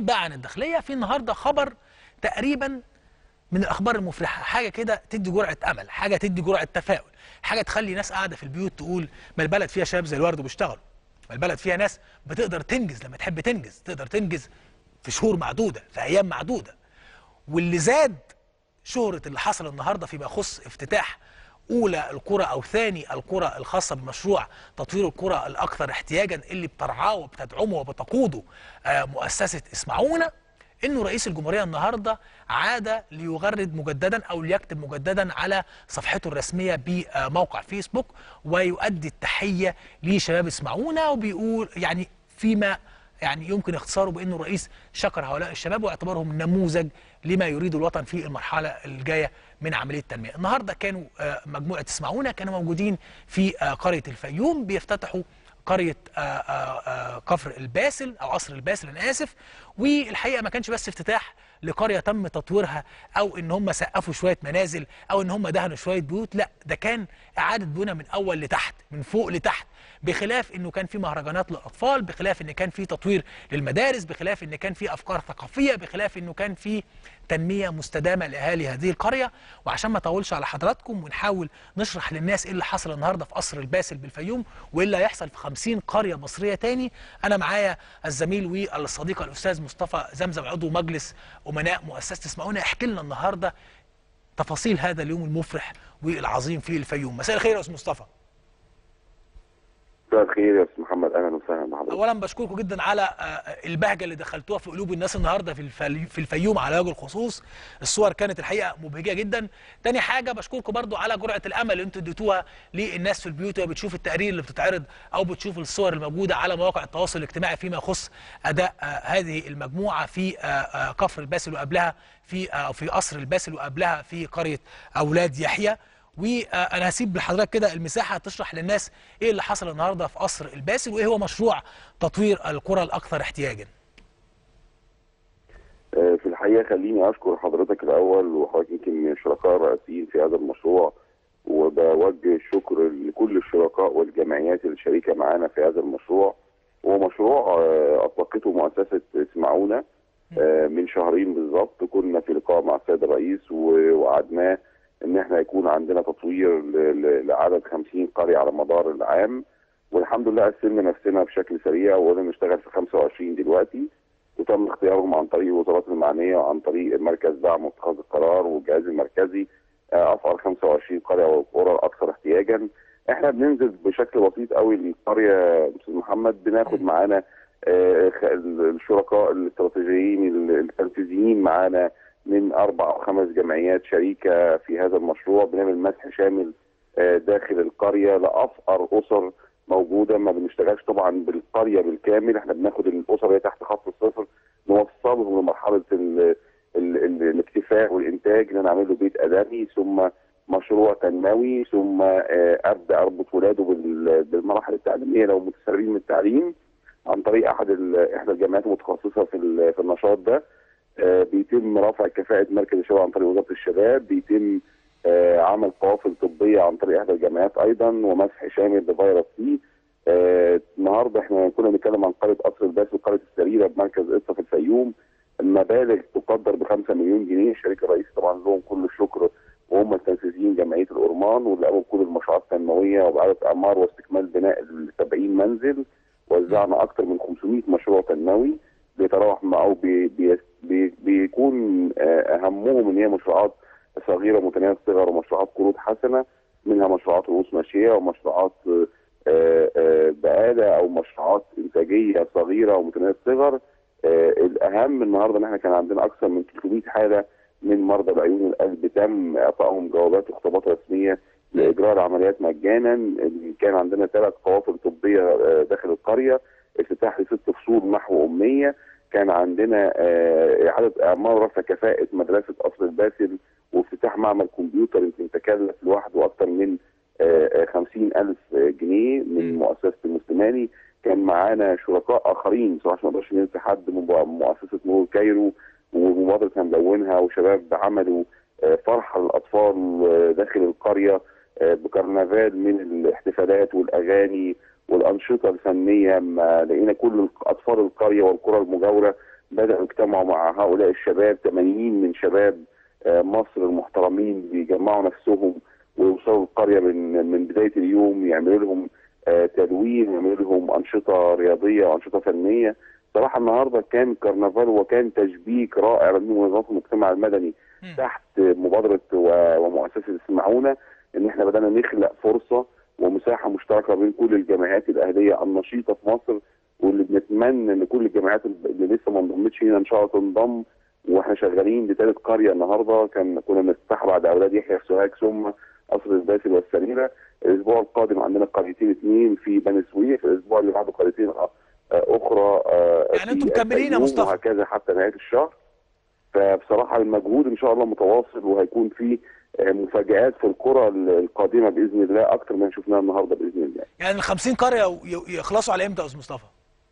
بقى عن الداخليه في النهارده خبر تقريبا من الاخبار المفرحه حاجه كده تدي جرعه امل حاجه تدي جرعه تفاؤل حاجه تخلي ناس قاعده في البيوت تقول ما البلد فيها شباب زي الورد وبيشتغلوا ما البلد فيها ناس بتقدر تنجز لما تحب تنجز تقدر تنجز في شهور معدوده في ايام معدوده واللي زاد شهره اللي حصل النهارده فيما يخص افتتاح اولى القرى او ثاني القرى الخاصه بمشروع تطوير القرى الاكثر احتياجا اللي بترعاه وبتدعمه وبتقوده آه، مؤسسه اسمعونا انه رئيس الجمهوريه النهارده عاد ليغرد مجددا او ليكتب مجددا على صفحته الرسميه بموقع فيسبوك ويؤدي التحيه لشباب اسمعونا وبيقول يعني فيما يعني يمكن اختصاره بانه الرئيس شكر هؤلاء الشباب واعتبرهم نموذج لما يريد الوطن في المرحله الجايه من عمليه التنميه. النهارده كانوا آه، مجموعه اسمعونا كانوا موجودين في آه، قريه الفيوم بيفتتحوا قريه آه، آه، آه، كفر الباسل او قصر الباسل انا اسف والحقيقه ما كانش بس افتتاح لقريه تم تطويرها او ان هم سقفوا شويه منازل او ان هم دهنوا شويه بيوت لا ده كان اعاده بناء من اول لتحت من فوق لتحت بخلاف انه كان في مهرجانات للاطفال بخلاف ان كان في تطوير للمدارس بخلاف ان كان في افكار ثقافيه بخلاف انه كان في تنميه مستدامه لاهالي هذه القريه وعشان ما اطولش على حضراتكم ونحاول نشرح للناس ايه اللي حصل النهارده في قصر الباسل بالفيوم وايه اللي هيحصل في 50 قريه مصريه تاني انا معايا الزميل والصديق الاستاذ مصطفى زمزم عضو مجلس امناء مؤسسه اسمعونا يحكي لنا النهارده تفاصيل هذا اليوم المفرح والعظيم في الفيوم مساء الخير يا استاذ مصطفى مساء الخير يا استاذ محمد اهلا وسهلا بحضرتك اولا بشكركم جدا على آه، البهجه اللي دخلتوها في قلوب الناس النهارده في الفل- في الفيوم على وجه الخصوص الصور كانت الحقيقه مبهجه جدا تاني حاجه بشكركم برضو على جرعه الامل اللي انتوا اديتوها للناس في البيوت وهي بتشوف التقارير اللي بتتعرض او بتشوف الصور الموجوده على مواقع التواصل الاجتماعي فيما يخص اداء آه، هذه المجموعه في آه، آه، كفر الباسل وقبلها في آه، في قصر الباسل وقبلها في قريه اولاد يحيى وانا هسيب لحضرتك كده المساحه تشرح للناس ايه اللي حصل النهارده في قصر الباسل وايه هو مشروع تطوير القرى الاكثر احتياجا آه، في الحقيقه خليني اشكر حضرتك الاول وحضرتك يمكن من الشركاء الرئيسيين في هذا المشروع وبوجه الشكر لكل الشركاء والجمعيات الشريكه معانا في هذا المشروع هو مشروع آه، اطلقته مؤسسه اسمعونا آه، من شهرين بالظبط كنا في لقاء مع السيد الرئيس ووعدناه ان احنا يكون عندنا تطوير ل- ل- لعدد 50 قريه على مدار العام والحمد لله قسمنا نفسنا بشكل سريع وقلنا نشتغل في 25 دلوقتي وتم اختيارهم عن طريق الوزارات المعنيه وعن طريق مركز دعم واتخاذ القرار والجهاز المركزي آه، افعل 25 قريه والقرى الاكثر احتياجا احنا بننزل بشكل بسيط قوي للقريه يا استاذ محمد بناخد معانا آه، خ- الشركاء الاستراتيجيين التنفيذيين معانا من اربع او خمس جمعيات شريكه في هذا المشروع بنعمل مسح شامل آه، داخل القريه لافقر اسر موجوده ما بنشتغلش طبعا بالقريه بالكامل احنا بناخد الاسر اللي تحت خط الصفر نوصلهم لمرحله ال ال ال الاكتفاء والانتاج ان انا اعمل له بيت ادمي ثم مشروع تنموي ثم آه، ابدا اربط ولاده بال- بالمراحل التعليميه لو متسربين من التعليم عن طريق احد ال- احدى الجامعات المتخصصه في ال- في النشاط ده آه، بيتم رفع كفاءه مركز الشباب عن طريق وزاره الشباب بيتم آه، عمل قوافل طبيه عن طريق احدى الجامعات ايضا ومسح شامل بفيروس سي آه، النهارده احنا كنا بنتكلم عن قريه قصر الباس وقريه السريره بمركز قصه في الفيوم المبالغ تقدر ب 5 مليون جنيه الشركه الرئيسي طبعا لهم كل الشكر وهم التنفيذيين جمعيه الأورمان واللي قاموا بكل المشروعات التنمويه وبإعادة اعمار واستكمال بناء ال 70 منزل وزعنا اكثر من 500 مشروع تنموي بيتراوح مع او بي بي بي بيكون آه، اهمهم ان هي مشروعات صغيره متناهيه الصغر ومشروعات قروض حسنه منها مشروعات رؤوس ماشيه ومشروعات آه، آه، بقاله او مشروعات انتاجيه صغيره ومتناهيه الصغر آه، الاهم النهارده ان احنا كان عندنا اكثر من 300 حاله من مرضى بعيون القلب تم اعطائهم جوابات واختبارات رسميه لاجراء العمليات مجانا كان عندنا ثلاث قوافل طبيه آه، داخل القريه افتتاح لست فصول نحو اميه كان عندنا آه، اعاده اعمار ورفع كفاءه مدرسه قصر الباسل وافتتاح معمل كمبيوتر يمكن تكلف لوحده اكثر من خمسين ألف جنيه من م. مؤسسة المسلماني كان معانا شركاء آخرين بصراحة ما نقدرش ننسى حد من مؤسسة نور كايرو ومبادرة هنلونها وشباب عملوا آه، فرحة للأطفال آه، داخل القرية آه، بكرنفال من الاحتفالات والأغاني والأنشطة الفنية ما لقينا كل أطفال القرية والقرى المجاورة بداوا يجتمعوا مع هؤلاء الشباب 80 من شباب آه، مصر المحترمين بيجمعوا نفسهم ويوصلوا القريه من من بدايه اليوم يعملوا لهم آه، تدوين يعملوا لهم انشطه رياضيه وانشطه فنيه صراحه النهارده كان كرنفال وكان تشبيك رائع من منظمات المجتمع المدني مم. تحت مبادره و- ومؤسسه اسمعونا ان احنا بدانا نخلق فرصه ومساحه مشتركه بين كل الجمعيات الاهليه النشيطه في مصر واللي بنتمنى ان كل الجمعيات اللي لسه ما انضمتش هنا ان شاء الله تنضم واحنا شغالين لثالث قريه النهارده كان كنا بنفتح بعد اولاد يحيى في سوهاج ثم قصر الباسل والسميره الاسبوع القادم عندنا قريتين اثنين في بني سويف الاسبوع اللي بعده قريتين آه، اخرى آه، يعني انتم في مكملين يا الفيوم مصطفى. وهكذا حتى نهايه الشهر فبصراحه المجهود ان شاء الله متواصل وهيكون في آه، مفاجآت في القرى القادمه باذن الله اكتر من شفناها النهارده باذن الله. يعني ال 50 قريه ي- يخلصوا على امتى يا استاذ مصطفى؟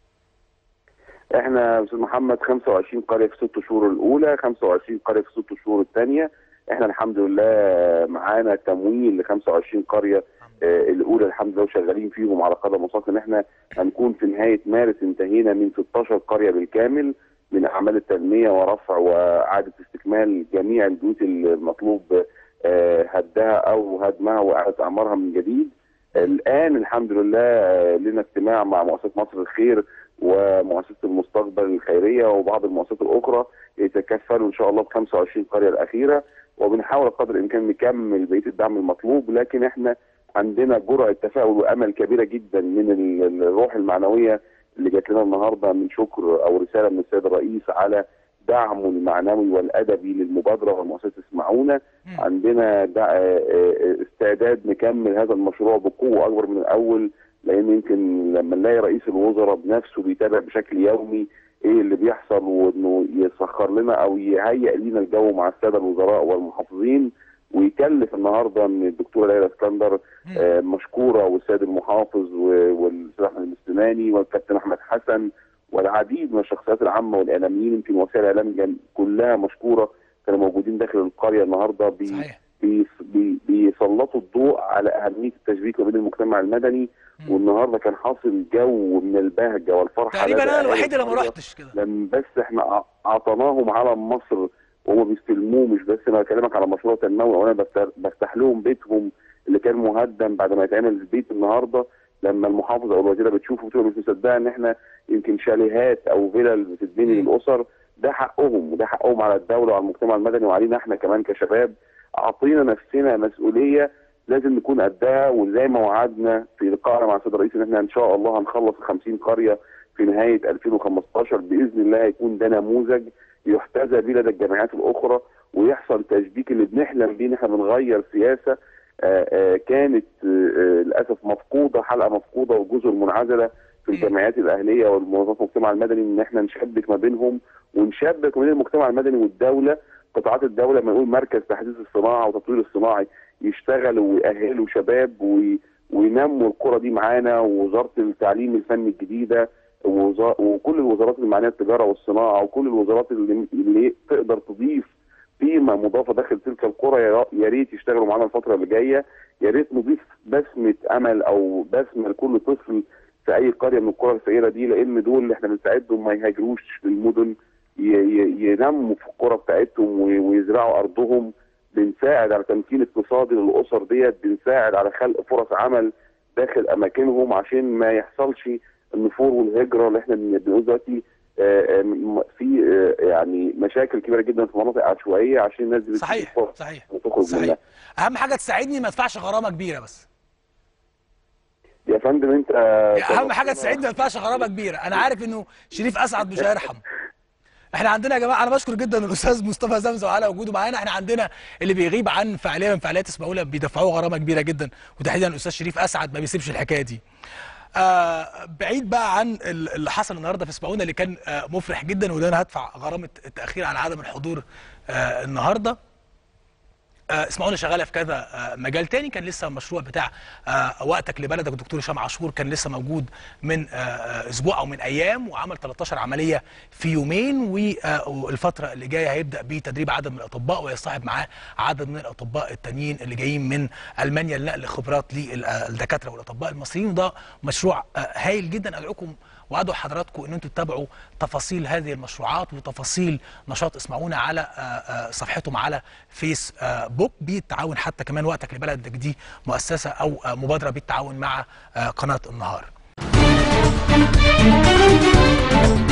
احنا يا استاذ محمد 25 قريه في ست شهور الاولى 25 قريه في ست شهور الثانيه احنا الحمد لله معانا تمويل ل 25 قريه آه، الاولى الحمد لله وشغالين فيهم على قدم وساق ان احنا هنكون في نهايه مارس انتهينا من 16 قريه بالكامل من اعمال التنميه ورفع واعاده استكمال جميع البيوت المطلوب آه، هدها او هدمها واعاده اعمارها من جديد الان الحمد لله آه، لنا اجتماع مع مؤسسه مصر الخير ومؤسسه المستقبل الخيريه وبعض المؤسسات الاخرى يتكفلوا ان شاء الله ب 25 قريه الاخيره وبنحاول قدر الامكان نكمل بقيه الدعم المطلوب لكن احنا عندنا جرعه تفاؤل وامل كبيره جدا من ال- الروح المعنويه اللي جات لنا النهارده من شكر او رساله من السيد الرئيس على دعمه المعنوي والادبي للمبادره والمؤسسه اسمعونا مم. عندنا دع- آه، آه، استعداد نكمل هذا المشروع بقوه اكبر من الاول لان يمكن لما نلاقي رئيس الوزراء بنفسه بيتابع بشكل يومي ايه اللي بيحصل وانه يسخر لنا او يهيئ لنا الجو مع الساده الوزراء والمحافظين ويكلف النهارده من الدكتوره ليلى اسكندر مم. آه، مشكوره والسيد المحافظ و- والاستاذ احمد المستناني والكابتن احمد حسن والعديد من الشخصيات العامه والاعلاميين يمكن وسائل الاعلام جم- كلها مشكوره كانوا موجودين داخل القريه النهارده بي صحيح بي- بي- بيسلطوا الضوء على اهميه التشبيك ما بين المجتمع المدني مم. والنهارده كان حاصل جو من البهجه والفرحه تقريبا لدى انا أهالي الوحيد اللي ما القرية. رحتش كده لما بس احنا ع- اعطيناهم علم مصر وهم بيستلموه مش بس انا بكلمك على مشروع تنموي وانا بفتح, بفتح لهم بيتهم اللي كان مهدم بعد ما يتعمل البيت النهارده لما المحافظه او الوزيره بتشوفه بتبقى مش مصدقه ان احنا يمكن شاليهات او فيلل بتتبني مم. للاسر ده حقهم وده حقهم على الدوله وعلى المجتمع المدني وعلينا احنا كمان كشباب اعطينا نفسنا مسؤوليه لازم نكون قدها وزي ما وعدنا في لقائنا مع السيد الرئيس ان احنا ان شاء الله هنخلص ال 50 قريه في نهايه 2015 باذن الله هيكون ده نموذج يحتذى به لدى الجامعات الاخرى ويحصل تشبيك اللي بنحلم بيه ان احنا بنغير سياسه آه، آه، كانت آه، آه، للاسف مفقوده حلقه مفقوده وجزر منعزله في مم. الجمعيات الاهليه والمنظمات المجتمع المدني ان احنا نشبك ما بينهم ونشبك ما بين المجتمع المدني والدوله قطاعات الدوله لما نقول مركز تحديث الصناعه وتطوير الصناعي يشتغلوا ويأهلوا شباب وي- وينموا القرى دي معانا ووزاره التعليم الفني الجديده ووزا- وكل الوزارات المعنيه التجاره والصناعه وكل الوزارات اللي, اللي تقدر تضيف قيمه مضافه داخل تلك القرى يا يا ريت يشتغلوا معانا الفتره اللي جايه يا ريت نضيف بسمه امل او بسمه لكل طفل في اي قريه من القرى الفقيره دي لان دول اللي احنا بنساعدهم ما يهاجروش للمدن ي- ي- ينموا في القرى بتاعتهم وي- ويزرعوا ارضهم بنساعد على تمكين اقتصادي للاسر ديت بنساعد على خلق فرص عمل داخل اماكنهم عشان ما يحصلش النفور والهجره اللي احنا بن- بنقول دلوقتي آه، آه، م- في آه، يعني مشاكل كبيره جدا في مناطق عشوائيه عشان الناس دي بتجيب صحيح فرص صحيح وتخرج صحيح منها اهم حاجه تساعدني ما ادفعش غرامه كبيره بس يا فندم انت اهم حاجه تساعدني ما ادفعش غرامه كبيره انا عارف انه شريف اسعد مش هيرحم احنا عندنا يا جماعه انا بشكر جدا الاستاذ مصطفى زمزم على وجوده معانا احنا عندنا اللي بيغيب عن فعاليه من فعاليات اسماعيليه بيدفعوه غرامه كبيره جدا وتحديدا الاستاذ شريف اسعد ما بيسيبش الحكايه دي آه بعيد بقى عن ال- اللي حصل النهارده في اسماعيليه اللي كان آه مفرح جدا وده انا هدفع غرامه التاخير على عدم الحضور آه النهارده آه، اسمعونا شغاله في كذا آه، مجال تاني كان لسه المشروع بتاع آه، وقتك لبلدك الدكتور هشام عاشور كان لسه موجود من آه، آه، اسبوع او من ايام وعمل 13 عمليه في يومين و- آه، والفتره اللي جايه هيبدا بتدريب عدد من الاطباء ويصطحب معاه عدد من الاطباء التانيين اللي جايين من المانيا لنقل خبرات للدكاتره والاطباء المصريين وده مشروع آه، هايل جدا ادعوكم وادعو حضراتكم ان انتم تتابعوا تفاصيل هذه المشروعات وتفاصيل نشاط اسمعونا على آه، آه، صفحتهم على فيس آه، بوك بالتعاون حتى كمان وقتك لبلدك دي مؤسسه او آه، مبادره بالتعاون مع آه، قناه النهار